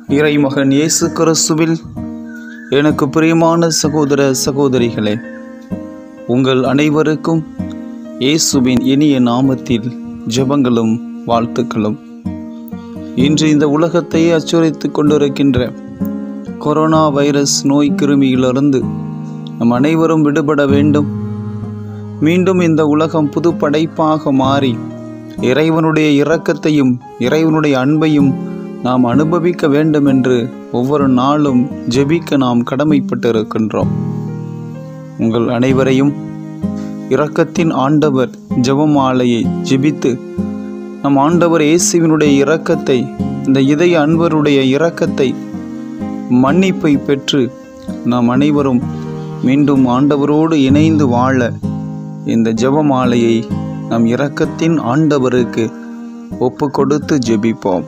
இறைமகன் இயேசு கிறிஸ்துவில் எனக்கு பிரியமான சகோதர சகோதரிகளே உங்கள் அனைவருக்கும் இயேசுவின் இனிய நாமத்தில் ஜெபங்களும் வாழ்த்துக்களும் இன்று இந்த உலகத்தை அச்சுறுத்திக் கொண்டிருக்கின்ற கொரோனா வைரஸ் நோய் கிருமியிலிருந்து நம் அனைவரும் விடுபட வேண்டும் மீண்டும் இந்த உலகம் புது படைப்பாக மாறி இறைவனுடைய இரக்கத்தையும் இறைவனுடைய அன்பையும் நாம் அனுபவிக்க வேண்டும் என்று ஒவ்வொரு நாளும் ஜெபிக்க நாம் கடமைப்பட்டிருக்கின்றோம் உங்கள் அனைவரையும் இரக்கத்தின் ஆண்டவர் ஜெபமாலையை ஜெபித்து நம் ஆண்டவர் இயேசுவினுடைய இரக்கத்தை இந்த இதய அன்பருடைய இரக்கத்தை மன்னிப்பை பெற்று நாம் அனைவரும் மீண்டும் ஆண்டவரோடு இணைந்து வாழ இந்த ஜெபமாலையை நம் இரக்கத்தின் ஆண்டவருக்கு ஒப்பு கொடுத்து ஜெபிப்போம்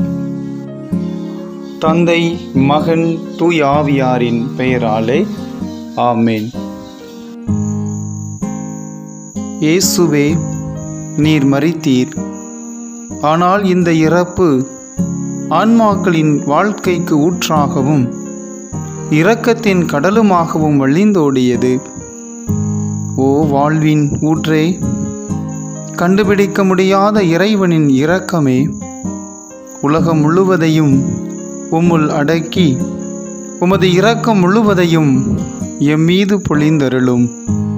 தந்தை மகன் தூய் ஆவியாரின் பெயராலே ஆமேன் இயேசுவே நீர் மறித்தீர் ஆனால் இந்த இறப்பு ஆன்மாக்களின் வாழ்க்கைக்கு ஊற்றாகவும் இரக்கத்தின் கடலுமாகவும் வழிந்தோடியது ஓ வாழ்வின் ஊற்றே கண்டுபிடிக்க முடியாத இறைவனின் இரக்கமே உலகம் முழுவதையும் உம்முள் அடக்கி உமது இரக்கம் முழுவதையும் எம்மீது பொழிந்தருளும்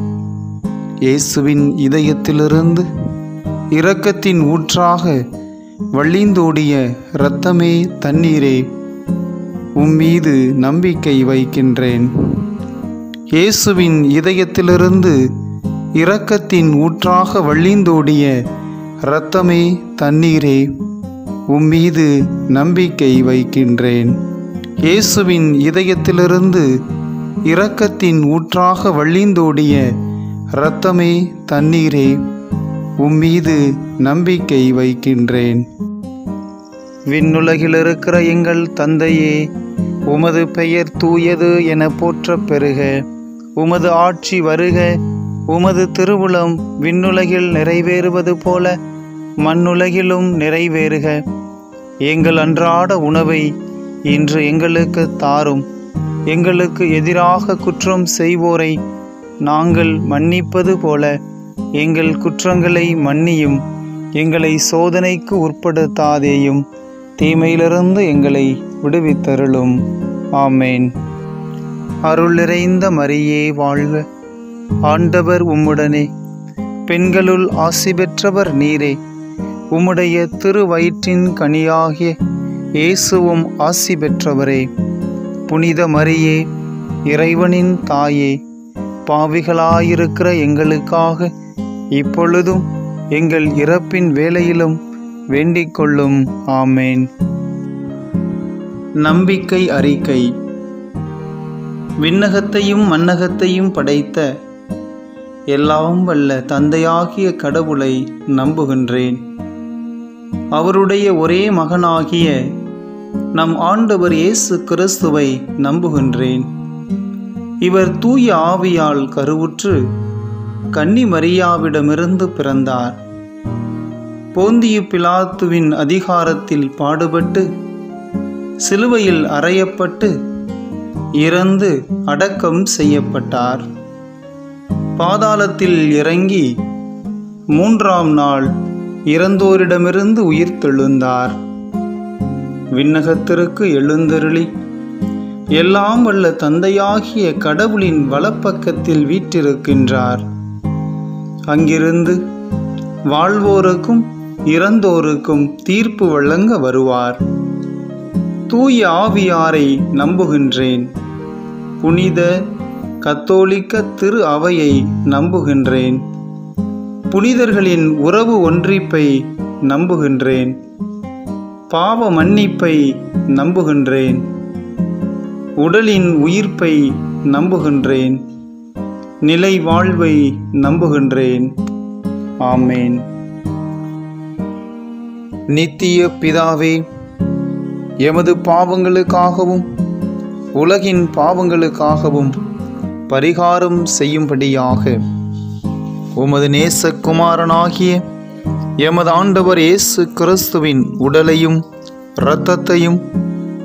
இயேசுவின் இதயத்திலிருந்து இரக்கத்தின் ஊற்றாக வழிந்தோடிய இரத்தமே தண்ணீரே உம்மீது நம்பிக்கை வைக்கின்றேன் இயேசுவின் இதயத்திலிருந்து இரக்கத்தின் ஊற்றாக வழிந்தோடிய இரத்தமே தண்ணீரே உம்மீது நம்பிக்கை வைக்கின்றேன் இயேசுவின் இதயத்திலிருந்து இரக்கத்தின் ஊற்றாக வழிந்தோடிய இரத்தமே தண்ணீரே உம்மீது நம்பிக்கை வைக்கின்றேன் விண்ணுலகில் இருக்கிற எங்கள் தந்தையே உமது பெயர் தூயது என போற்றப் பெறுக உமது ஆட்சி வருக உமது திருவுளம் விண்ணுலகில் நிறைவேறுவது போல மண்ணுலகிலும் நிறைவேறுக எங்கள் அன்றாட உணவை இன்று எங்களுக்கு தாரும் எங்களுக்கு எதிராக குற்றம் செய்வோரை நாங்கள் மன்னிப்பது போல எங்கள் குற்றங்களை மன்னியும் எங்களை சோதனைக்கு உட்படுத்தாதேயும் தீமையிலிருந்து எங்களை விடுவித்தருளும் ஆமேன் அருள் நிறைந்த மரியே வாழ்க ஆண்டவர் உம்முடனே பெண்களுள் ஆசி பெற்றவர் நீரே உம்முடைய திருவயிற்றின் கனியாகிய இயேசுவும் ஆசி பெற்றவரே புனித மரியே இறைவனின் தாயே பாவிகளாயிருக்கிற எங்களுக்காக இப்பொழுதும் எங்கள் இறப்பின் வேளையிலும் வேண்டிக் கொள்ளும் ஆமேன் நம்பிக்கை அறிக்கை விண்ணகத்தையும் மன்னகத்தையும் படைத்த எல்லாம் வல்ல தந்தையாகிய கடவுளை நம்புகின்றேன் அவருடைய ஒரே மகனாகிய நம் ஆண்டவர் இயேசு கிறிஸ்துவை நம்புகின்றேன் இவர் தூய ஆவியால் கருவுற்று கன்னி மரியாவிடமிருந்து பிறந்தார் போந்தியு பிலாத்துவின் அதிகாரத்தில் பாடுபட்டு சிலுவையில் அறையப்பட்டு இறந்து அடக்கம் செய்யப்பட்டார் பாதாளத்தில் இறங்கி மூன்றாம் நாள் இறந்தோரிடமிருந்து உயிர்த்தெழுந்தார் விண்ணகத்திற்கு எழுந்தருளி எல்லாம் வல்ல தந்தையாகிய கடவுளின் வலப்பக்கத்தில் வீற்றிருக்கின்றார் அங்கிருந்து வாழ்வோருக்கும் இறந்தோருக்கும் தீர்ப்பு வழங்க வருவார் தூய ஆவியாரை நம்புகின்றேன் புனித கத்தோலிக்க திரு அவையை நம்புகின்றேன் புனிதர்களின் உறவு ஒன்றிப்பை நம்புகின்றேன் பாவ மன்னிப்பை நம்புகின்றேன் உடலின் உயிர்ப்பை நம்புகின்றேன் நிலை வாழ்வை நம்புகின்றேன் ஆமேன் நித்திய பிதாவே எமது பாவங்களுக்காகவும் உலகின் பாவங்களுக்காகவும் பரிகாரம் செய்யும்படியாக உமது நேசகுமாரனாகிய எமது ஆண்டவர் இயேசு கிறிஸ்துவின் உடலையும் இரத்தத்தையும்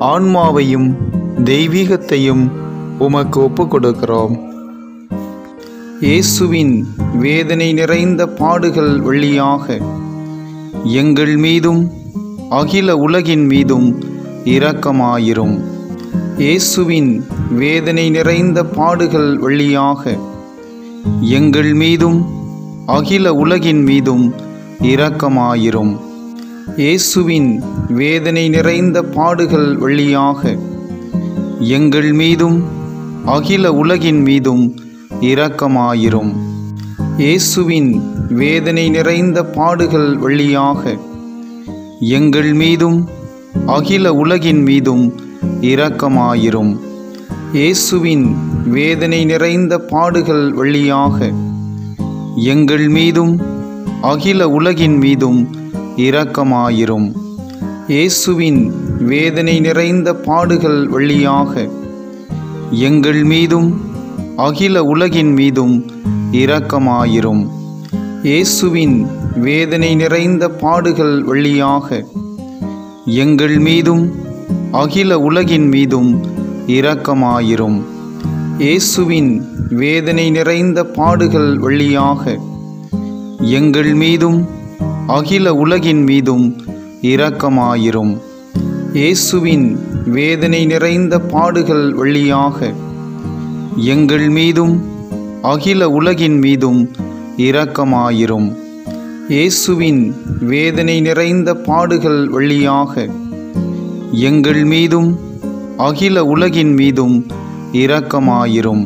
ஆன்மாவையும் தெய்வீகத்தையும் உமக்கு ஒப்புக் கொடுக்கிறோம் இயேசுவின் வேதனை நிறைந்த பாடுகள் வழியாக எங்கள் மீதும் அகில உலகின் மீதும் இரக்கமாயிரும் இயேசுவின் வேதனை நிறைந்த பாடுகள் வழியாக எங்கள் மீதும் அகில உலகின் மீதும் இரக்கமாயிரும் இயேசுவின் வேதனை நிறைந்த பாடுகள் வழியாக எங்கள் மீதும் அகில உலகின் மீதும் இரக்கமாயிரும் இயேசுவின் வேதனை நிறைந்த பாடுகள் வழியாக எங்கள் மீதும் அகில உலகின் மீதும் இரக்கமாயிரும் இயேசுவின் வேதனை நிறைந்த பாடுகள் வழியாக எங்கள் மீதும் அகில உலகின் மீதும் இரக்கமாயிரும் இயேசுவின் வேதனை நிறைந்த பாடுகள் வழியாக எங்கள் மீதும் அகில உலகின் மீதும் இரக்கமாயிரும் இயேசுவின் வேதனை நிறைந்த பாடுகள் வழியாக எங்கள் மீதும் அகில உலகின் மீதும் இரக்கமாயிரும் இயேசுவின் வேதனை நிறைந்த பாடுகள் வழியாக எங்கள் மீதும் அகில உலகின் மீதும் இரக்கமாயிரும் இயேசுவின் வேதனை நிறைந்த பாடுகள் வழியாக எங்கள் மீதும் அகில உலகின் மீதும் இரக்கமாயிரும் இயேசுவின் வேதனை நிறைந்த பாடுகள் வழியாக எங்கள் மீதும் அகில உலகின் மீதும் இரக்கமாயிரும்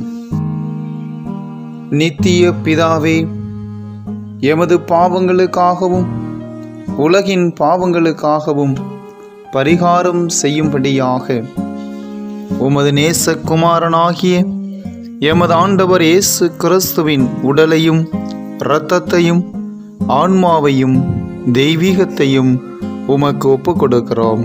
நித்திய பிதாவே எமது பாவங்களுக்காகவும் உலகின் பாவங்களுக்காகவும் பரிகாரம் செய்யும்படியாக உமது நேசகுமாரனாகிய எமது ஆண்டவர் இயேசு கிறிஸ்துவின் உடலையும் இரத்தத்தையும் ஆன்மாவையும் தெய்வீகத்தையும் உமக்கு ஒப்புக் கொடுக்கிறோம்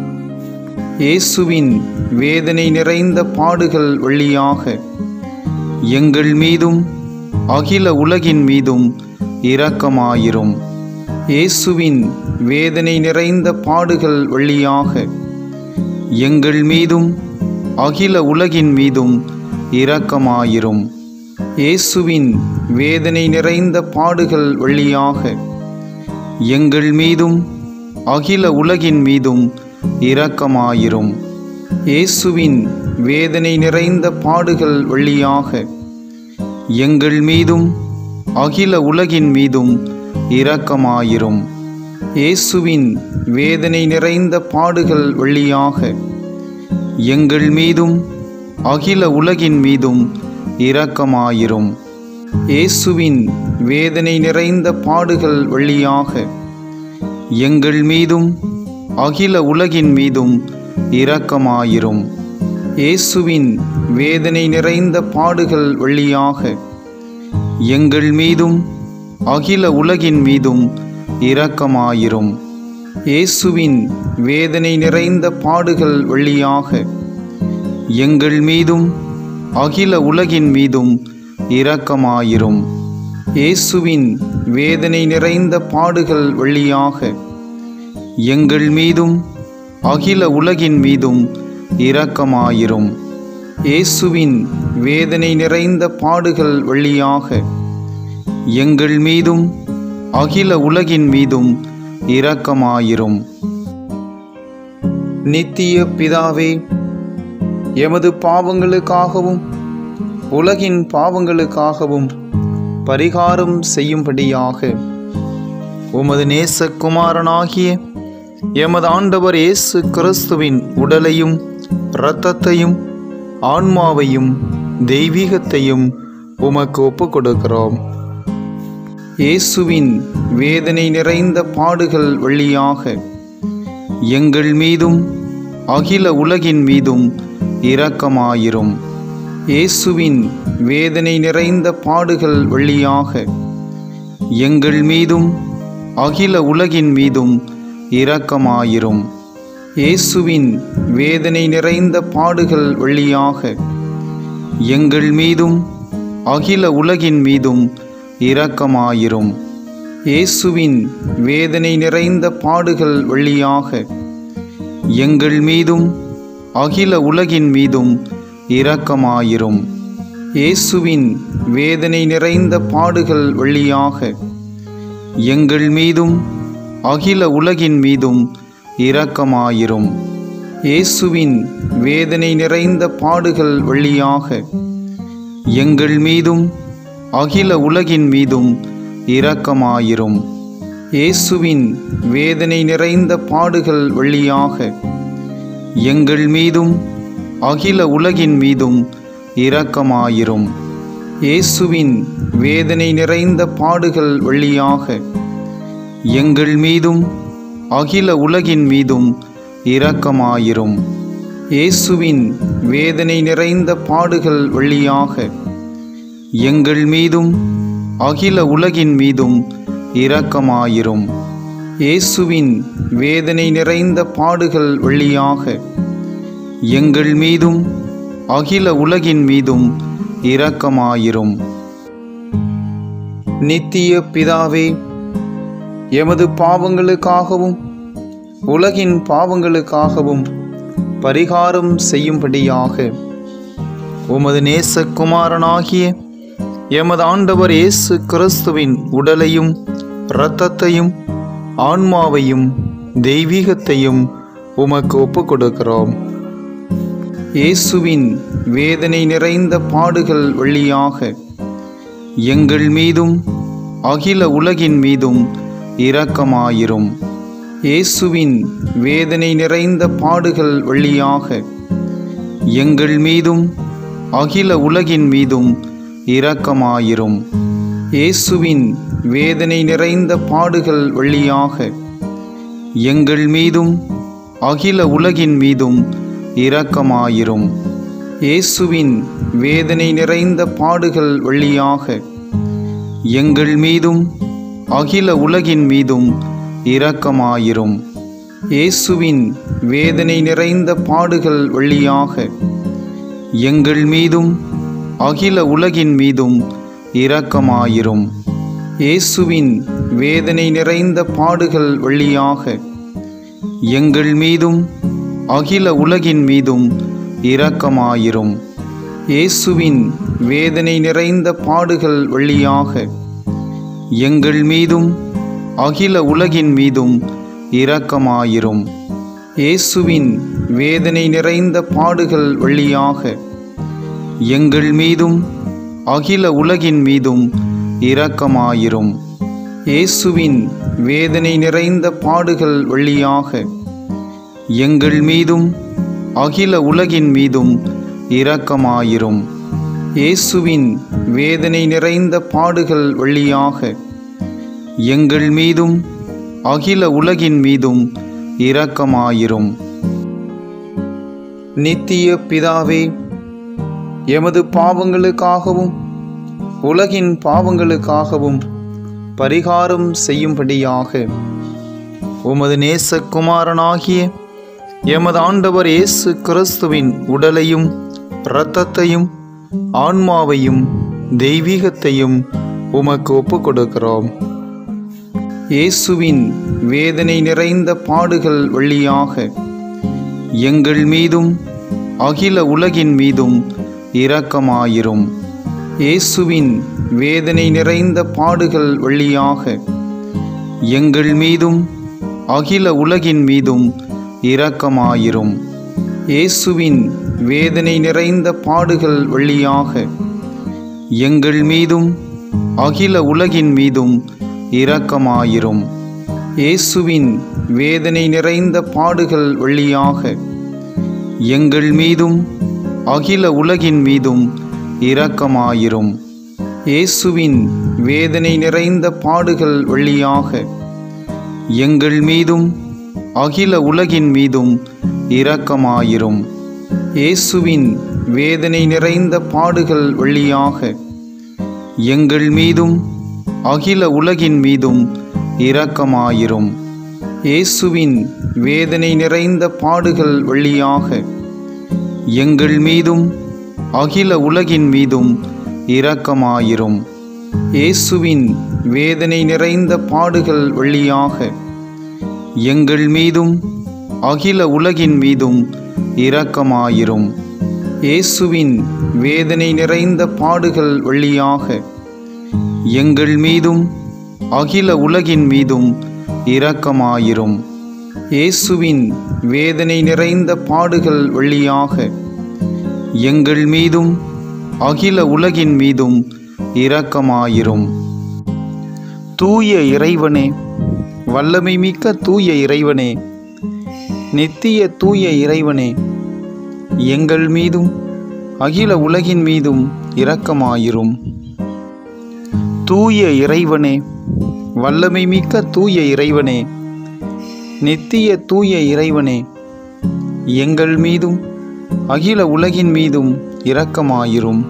இயேசுவின் வேதனை நிறைந்த பாடுகள் வழியாக எங்கள் மீதும் அகில உலகின் மீதும் இரக்கமாயிரும் இயேசுவின் வேதனை நிறைந்த பாடுகள் வழியாக எங்கள் மீதும் அகில உலகின் மீதும் இரக்கமாயிரும் இயேசுவின் வேதனை நிறைந்த பாடுகள் வழியாக எங்கள் மீதும் அகில உலகின் மீதும் இரக்கமாயிரும் இயேசுவின் வேதனை நிறைந்த பாடுகள் வழியாக எங்கள் மீதும் அகில உலகின் மீதும் இரக்கமாயிரும் இயேசுவின் வேதனை நிறைந்த பாடுகள் வழியாக எங்கள் மீதும் அகில உலகின் மீதும் இரக்கமாயிரும் இயேசுவின் வேதனை நிறைந்த பாடுகள் வழியாக எங்கள் மீதும் அகில உலகின் மீதும் இரக்கமாயிரும் இயேசுவின் வேதனை நிறைந்த பாடுகள் வழியாக எங்கள் மீதும் அகில உலகின் மீதும் இரக்கமாயிரும் இயேசுவின் வேதனை நிறைந்த பாடுகள் வழியாக எங்கள் மீதும் அகில உலகின் மீதும் இரக்கமாயிரும் இயேசுவின் வேதனை நிறைந்த பாடுகள் வழியாக எங்கள் மீதும் அகில உலகின் மீதும் இரக்கமாயிரும் இயேசுவின் வேதனை நிறைந்த பாடுகள் வழியாக எங்கள் மீதும் அகில உலகின் மீதும் இரக்கமாயிரும் நித்திய பிதாவே எமது பாவங்களுக்காகவும் உலகின் பாவங்களுக்காகவும் பரிகாரம் செய்யும்படியாக உமது நேசகுமாரனாகிய எமது ஆண்டவர் இயேசு கிறிஸ்துவின் உடலையும் இரத்தத்தையும் ஆன்மாவையும் தெய்வீகத்தையும் உமக்கு ஒப்புக் கொடுக்கிறோம் இயேசுவின் வேதனை நிறைந்த பாடுகள் வழியாக எங்கள் மீதும் அகில உலகின் மீதும் இரக்கமாயிரும் இயேசுவின் வேதனை நிறைந்த பாடுகள் வழியாக எங்கள் மீதும் அகில உலகின் மீதும் இரக்கமாயிரும் இயேசுவின் வேதனை நிறைந்த பாடுகள் வழியாக எங்கள் மீதும் அகில உலகின் மீதும் இரக்கமாயிரும் இயேசுவின் வேதனை நிறைந்த பாடுகள் வழியாக எங்கள் மீதும் அகில உலகின் மீதும் இரக்கமாயிரும் இயேசுவின் வேதனை நிறைந்த பாடுகள் வழியாக எங்கள் மீதும் அகில உலகின் மீதும் இரக்கமாயிரும் இயேசுவின் வேதனை நிறைந்த பாடுகள் வழியாக எங்கள் மீதும் அகில உலகின் மீதும் இரக்கமாயிரும் இயேசுவின் வேதனை நிறைந்த பாடுகள் வழியாக எங்கள் மீதும் அகில உலகின் மீதும் இரக்கமாயிரும் இயேசுவின் வேதனை நிறைந்த பாடுகள் வழியாக எங்கள் மீதும் அகில உலகின் மீதும் இரக்கமாயிரும் இயேசுவின் வேதனை நிறைந்த பாடுகள் வழியாக எங்கள் மீதும் அகில உலகின் மீதும் இரக்கமாயிரும் இயேசுவின் வேதனை நிறைந்த பாடுகள் வழியாக எங்கள் மீதும் அகில உலகின் மீதும் இரக்கமாயிரும் நித்திய பிதாவே எமது பாவங்களுக்காகவும் உலகின் பாவங்களுக்காகவும் பரிகாரம் செய்யும்படியாக உமது நேசகுமாரனாகிய எமது ஆண்டவர் இயேசு கிறிஸ்துவின் உடலையும் இரத்தத்தையும் ஆன்மாவையும் தெய்வீகத்தையும் உமக்கு ஒப்புக் கொடுக்கிறோம் இயேசுவின் வேதனை நிறைந்த பாடுகள் வழியாக எங்கள் மீதும் அகில உலகின் மீதும் இரக்கமாயிரும் இயேசுவின் வேதனை நிறைந்த பாடுகள் வழியாக எங்கள் மீதும் அகில உலகின் மீதும் இரக்கமாயிரும் இயேசுவின் வேதனை நிறைந்த பாடுகள் வழியாக எங்கள் மீதும் அகில உலகின் மீதும் இரக்கமாயிரும் இயேசுவின் வேதனை நிறைந்த பாடுகள் வழியாக எங்கள் மீதும் அகில உலகின் மீதும் இரக்கமாயிரும் இயேசுவின் வேதனை நிறைந்த பாடுகள் வழியாக எங்கள் மீதும் அகில உலகின் மீதும் இரக்கமாயிரும் இயேசுவின் வேதனை நிறைந்த பாடுகள் வழியாக எங்கள் மீதும் அகில உலகின் மீதும் இரக்கமாயிரும் இயேசுவின் வேதனை நிறைந்த பாடுகள் வழியாக எங்கள் மீதும் அகில உலகின் மீதும் இரக்கமாயிரும் இயேசுவின் வேதனை நிறைந்த பாடுகள் வழியாக எங்கள் மீதும் அகில உலகின் மீதும் இரக்கமாயிரும் இயேசுவின் வேதனை நிறைந்த பாடுகள் வழியாக எங்கள் மீதும் அகில உலகின் மீதும் இரக்கமாயிரும் இயேசுவின் வேதனை நிறைந்த பாடுகள் வழியாக எங்கள் மீதும் அகில உலகின் மீதும் இரக்கமாயிரும் நித்திய பிதாவே எமது பாவங்களுக்காகவும் உலகின் பாவங்களுக்காகவும் பரிகாரம் செய்யும்படியாக உமது நேசகுமாரனாகிய எமது ஆண்டவர் இயேசு கிறிஸ்துவின் உடலையும் இரத்தத்தையும் ஆன்மாவையும் தெய்வீகத்தையும் உமக்கு ஒப்புக் கொடுக்கிறோம் இயேசுவின் வேதனை நிறைந்த பாடுகள் வழியாக எங்கள் மீதும் அகில உலகின் மீதும் இரக்கமாயிரும் இயேசுவின் வேதனை நிறைந்த பாடுகள் வழியாக எங்கள் மீதும் அகில உலகின் மீதும் இரக்கமாயிரும் இயேசுவின் வேதனை நிறைந்த பாடுகள் வழியாக எங்கள் மீதும் அகில உலகின் மீதும் இரக்கமாயிரும் இயேசுவின் வேதனை நிறைந்த பாடுகள் வழியாக எங்கள் மீதும் அகில உலகின் மீதும் இரக்கமாயிரும் இயேசுவின் வேதனை நிறைந்த பாடுகள் வழியாக எங்கள் மீதும் அகில உலகின் மீதும் இரக்கமாயிரும் இயேசுவின் வேதனை நிறைந்த பாடுகள் வழியாக எங்கள் மீதும் அகில உலகின் மீதும் இரக்கமாயிரும் இயேசுவின் வேதனை நிறைந்த பாடுகள் வழியாக எங்கள் மீதும் அகில உலகின் மீதும் இரக்கமாயிரும் இயேசுவின் வேதனை நிறைந்த பாடுகள் வழியாக எங்கள் மீதும் அகில உலகின் மீதும் இரக்கமாயிரும் இயேசுவின் வேதனை நிறைந்த பாடுகள் வழியாக எங்கள் மீதும் அகில உலகின் மீதும் இரக்கமாயிரும் இயேசுவின் வேதனை நிறைந்த பாடுகள் வழியாக எங்கள் மீதும் அகில உலகின் மீதும் இரக்கமாயிரும் தூய இறைவனே வல்லமை மிக்க தூய இறைவனே நித்திய தூய இறைவனே எங்கள் மீதும் அகில உலகின் மீதும் இரக்கமாயிரும் தூய இறைவனே வல்லமை மிக்க தூய இறைவனே நித்திய தூய இறைவனே எங்கள் மீதும் அகில உலகின் மீதும் இரக்கமாயிரும்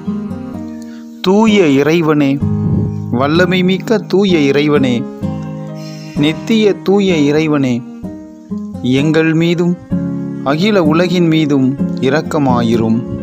தூய இறைவனே வல்லமை மிக்க தூய இறைவனே நித்திய தூய இறைவனே எங்கள் மீதும் அகில உலகின் மீதும் இரக்கமாயிரும்